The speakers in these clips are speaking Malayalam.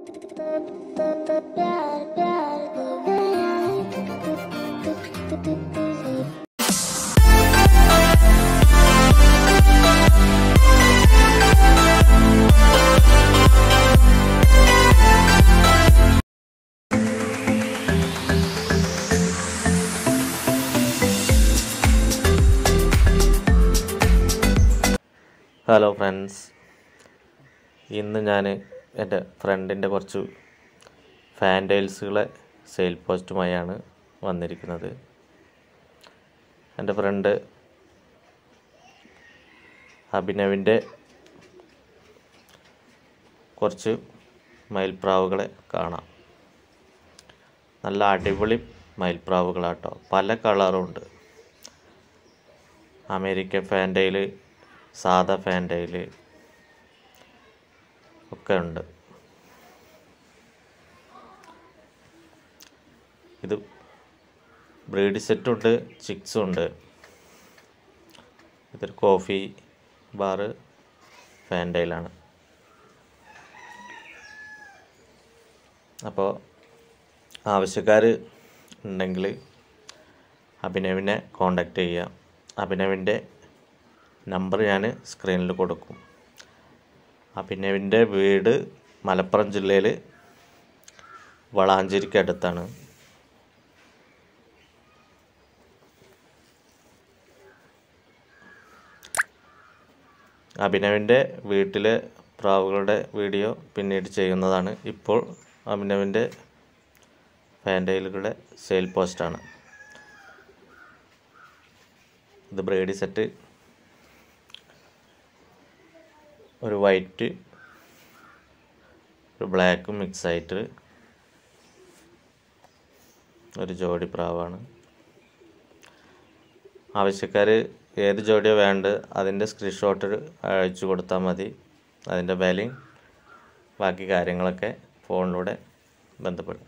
प्यार प्यार हो गया ഹലോ ഫ്രണ്ട്സ് ഇന്ന് ഞാൻ എൻ്റെ ഫ്രണ്ടിൻ്റെ കുറച്ച് ഫാൻറ്റൈൽസുകളെ സെയിൽ പോസ്റ്റുമായാണ് വന്നിരിക്കുന്നത് എൻ്റെ ഫ്രണ്ട് അഭിനവിൻ്റെ കുറച്ച് മയിൽപ്രാവുകളെ കാണാം നല്ല അടിപൊളി മയിൽപ്രാവുകളാട്ടോ പല കളറും ഉണ്ട് അമേരിക്കൻ ഫാൻറ്റൈൽ സാദാ ഫാൻറ്റൈൽ ഒക്കെ ഉണ്ട് ഇത് ബ്രീഡ് സെറ്റുണ്ട് ചിക്സും ഉണ്ട് ഇതൊരു കോഫി ബാറ് ഫാൻറ്റൈലാണ് അപ്പോൾ ആവശ്യക്കാർ ഉണ്ടെങ്കിൽ അഭിനവിനെ കോണ്ടാക്ട് ചെയ്യുക അഭിനവിൻ്റെ നമ്പർ ഞാൻ സ്ക്രീനിൽ കൊടുക്കും അഭിനവിൻ്റെ വീട് മലപ്പുറം ജില്ലയിൽ വളാഞ്ചേരിക്ക് അടുത്താണ് അഭിനവിൻ്റെ വീട്ടിലെ പ്രാവുകളുടെ വീഡിയോ പിന്നീട് ചെയ്യുന്നതാണ് ഇപ്പോൾ അഭിനവിൻ്റെ ഫാൻറ്റൈലുകളുടെ സെയിൽ പോസ്റ്റാണ് ഇത് ബ്രേഡി സെറ്റ് ഒരു വൈറ്റ് ഒരു ബ്ലാക്കും മിക്സ് ആയിട്ട് ഒരു ജോഡി പ്രാവാണ് ആവശ്യക്കാർ ഏത് ജോഡിയോ വേണ്ട അതിൻ്റെ സ്ക്രീൻഷോട്ട് അയച്ചു കൊടുത്താൽ മതി അതിൻ്റെ വിലയും ബാക്കി കാര്യങ്ങളൊക്കെ ഫോണിലൂടെ ബന്ധപ്പെടും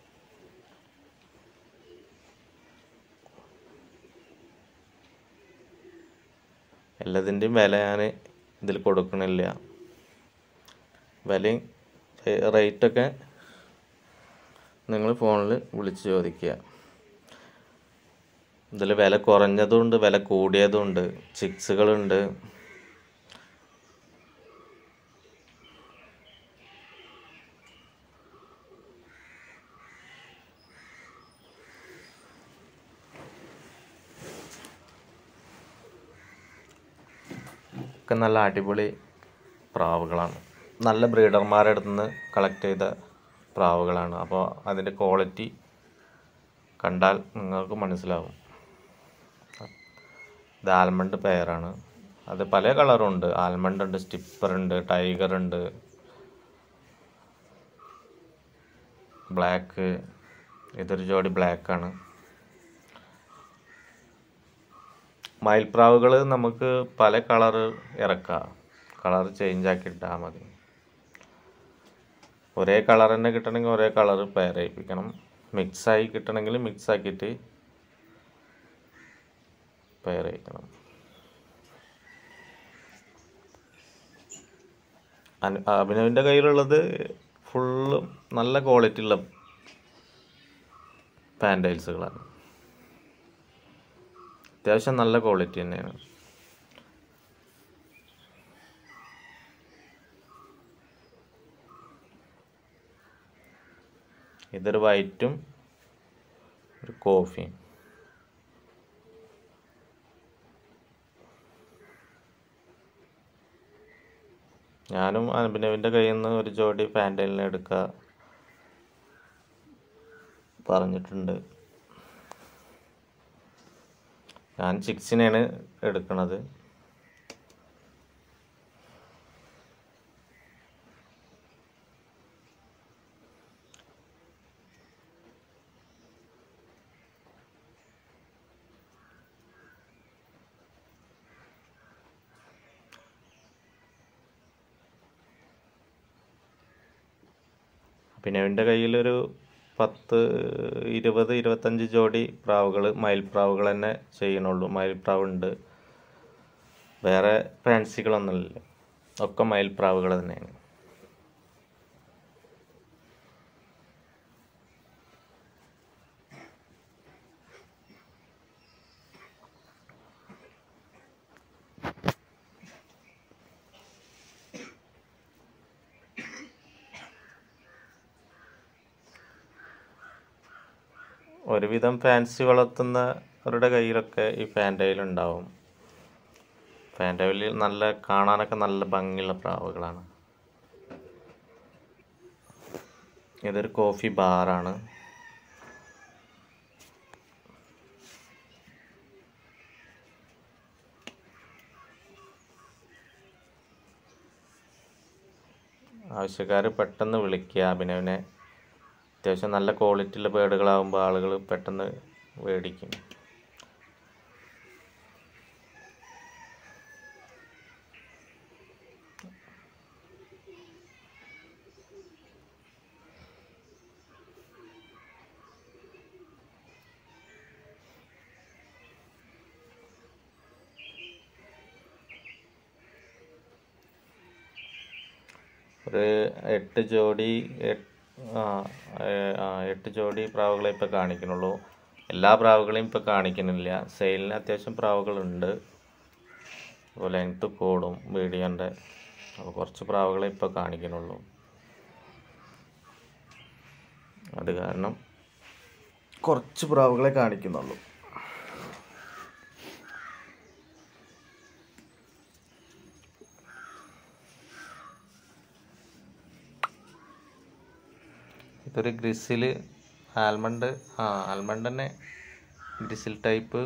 എല്ലാത്തിൻ്റെയും വില ഞാൻ ഇതിൽ കൊടുക്കണില്ല വിലയും റേ- റേറ്റൊക്കെ നിങ്ങൾ ഫോണിൽ വിളിച്ച് ചോദിക്കുക ഇതിൽ വില കുറഞ്ഞതുണ്ട് വില കൂടിയതുണ്ട് ചിക്സുകളുണ്ട് ഒക്കെ നല്ല അടിപൊളി പ്രാവുകളാണ് നല്ല ബ്രീഡർമാരുടെ അടുത്ത് നിന്ന് കളക്ട് ചെയ്ത പ്രാവുകളാണ് അപ്പോൾ അതിൻ്റെ ക്വാളിറ്റി കണ്ടാൽ നിങ്ങൾക്ക് മനസ്സിലാവും ഇത് ആൽമണ്ട് പെയറാണ് അത് പല കളറും ഉണ്ട് ആൽമണ്ട് ഉണ്ട് സ്റ്റിപ്പർ ഉണ്ട് ടൈഗർ ഉണ്ട് ബ്ലാക്ക് ഇതൊരു ജോഡി ബ്ലാക്കാണ് മയിൽപ്രാവുകൾ നമുക്ക് പല കളറ് ഇറക്കാം കളർ ചേഞ്ച് ആക്കി ഇട്ടാൽ മതി ഒരേ കളർ തന്നെ കിട്ടണമെങ്കിൽ ഒരേ കളർ പെയർ ചെയ്യിപ്പിക്കണം മിക്സായി കിട്ടണമെങ്കിൽ മിക്സ് ആക്കിയിട്ട് പെയർ ചെയ്യിക്കണം അനു- അഭിനവിൻ്റെ കയ്യിലുള്ളത് ഫുള്ളും നല്ല ക്വാളിറ്റി ഉള്ള പാൻറ്റൈൽസുകളാണ് അത്യാവശ്യം നല്ല ക്വാളിറ്റി തന്നെയാണ് ഇതൊരു വൈറ്റും ഒരു കോഫിയും ഞാനും അഭിനവിൻ്റെ കയ്യിൽ നിന്ന് ഒരു ജോഡി പാൻറ്റലിനെ എടുക്കുക പറഞ്ഞിട്ടുണ്ട് ഞാൻ ചിക്സിനെയാണ് എടുക്കണത് പിന്നെ എൻ്റെ കയ്യിലൊരു പത്ത് ഇരുപത് ഇരുപത്തഞ്ച് ജോഡി പ്രാവുകൾ മയിൽപ്രാവുകൾ തന്നെ ചെയ്യണുള്ളൂ മയിൽപ്രാവ് ഉണ്ട് വേറെ ഫാൻസികളൊന്നുമില്ല ഒക്കെ മയിൽപ്രാവുകൾ തന്നെയാണ് ഒരുവിധം ഫാൻസി വളർത്തുന്നവരുടെ കയ്യിലൊക്കെ ഈ ഫാൻറ്റൈൽ ഉണ്ടാവും ഫാൻറ്റൈലിൽ നല്ല കാണാനൊക്കെ നല്ല ഭംഗിയുള്ള പ്രാവുകളാണ് ഇതൊരു കോഫി ബാറാണ് ആവശ്യക്കാർ പെട്ടെന്ന് വിളിക്കുക അഭിനവിനെ അത്യാവശ്യം നല്ല ക്വാളിറ്റിയുള്ള ബേഡുകളാകുമ്പോൾ ആളുകൾ പെട്ടെന്ന് മേടിക്കും ഒരു എട്ട് ജോഡി എട്ട് ആ ഏ- ആ എട്ട് ജോഡി പ്രാവുകളെ ഇപ്പോൾ കാണിക്കുന്നുള്ളൂ എല്ലാ പ്രാവുകളെയും ഇപ്പോൾ കാണിക്കുന്നില്ല സെയിലിന് അത്യാവശ്യം പ്രാവുകളുണ്ട് അപ്പോൾ ലെങ്ത്ത് കൂടും വീഡിയോൻ്റെ അപ്പോൾ കുറച്ച് പ്രാവുകളെ ഇപ്പോൾ കാണിക്കുന്നുള്ളൂ അത് കാരണം കുറച്ച് പ്രാവുകളെ കാണിക്കുന്നുള്ളൂ ഇതൊരു ഗ്രിസിൽ ആൽമണ്ട് ആ ആൽമണ്ട് തന്നെ ഗ്രിസിൽ ടൈപ്പ്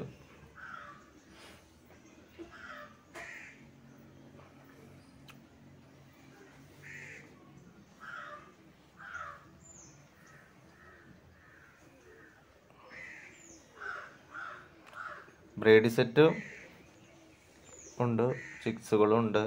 ബ്രേഡി സെറ്റ് ഉണ്ട് ചിക്സുകളും ഉണ്ട്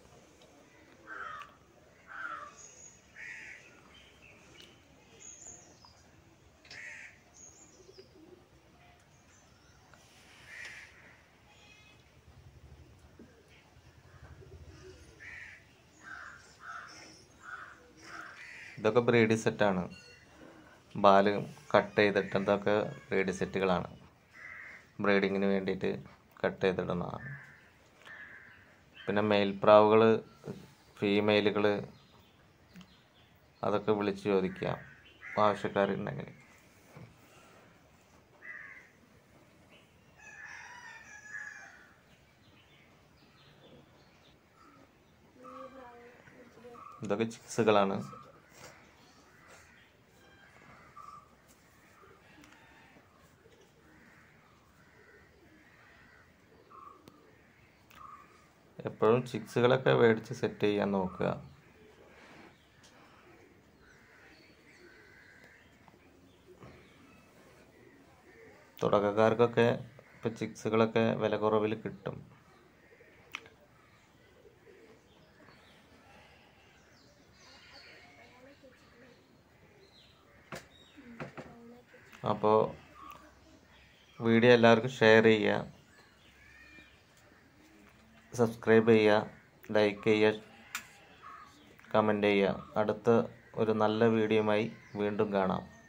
ഇതൊക്കെ ബ്രീഡി സെറ്റാണ് ബാല് കട്ട് ചെയ്തിട്ട് ഇതൊക്കെ ബ്രീഡി സെറ്റുകളാണ് ബ്രീഡിങ്ങിന് വേണ്ടിയിട്ട് കട്ട് ചെയ്തിടുന്നതാണ് പിന്നെ മെയിൽപ്രാവുകൾ ഫീമെയിലുകൾ അതൊക്കെ വിളിച്ച് ചോദിക്കാം ആവശ്യക്കാരുണ്ടെങ്കിൽ ഇതൊക്കെ ചിക്സുകളാണ് എപ്പോഴും ചിക്സുകളൊക്കെ മേടിച്ച് സെറ്റ് ചെയ്യാൻ നോക്കുക തുടക്കക്കാർക്കൊക്കെ ഇപ്പം ചിക്സുകളൊക്കെ വില കുറവിൽ കിട്ടും അപ്പോൾ വീഡിയോ എല്ലാവർക്കും ഷെയർ ചെയ്യുക സബ്സ്ക്രൈബ് ചെയ്യുക ലൈക്ക് ചെയ്യുക കമൻറ്റ് ചെയ്യുക അടുത്ത ഒരു നല്ല വീഡിയോയുമായി വീണ്ടും കാണാം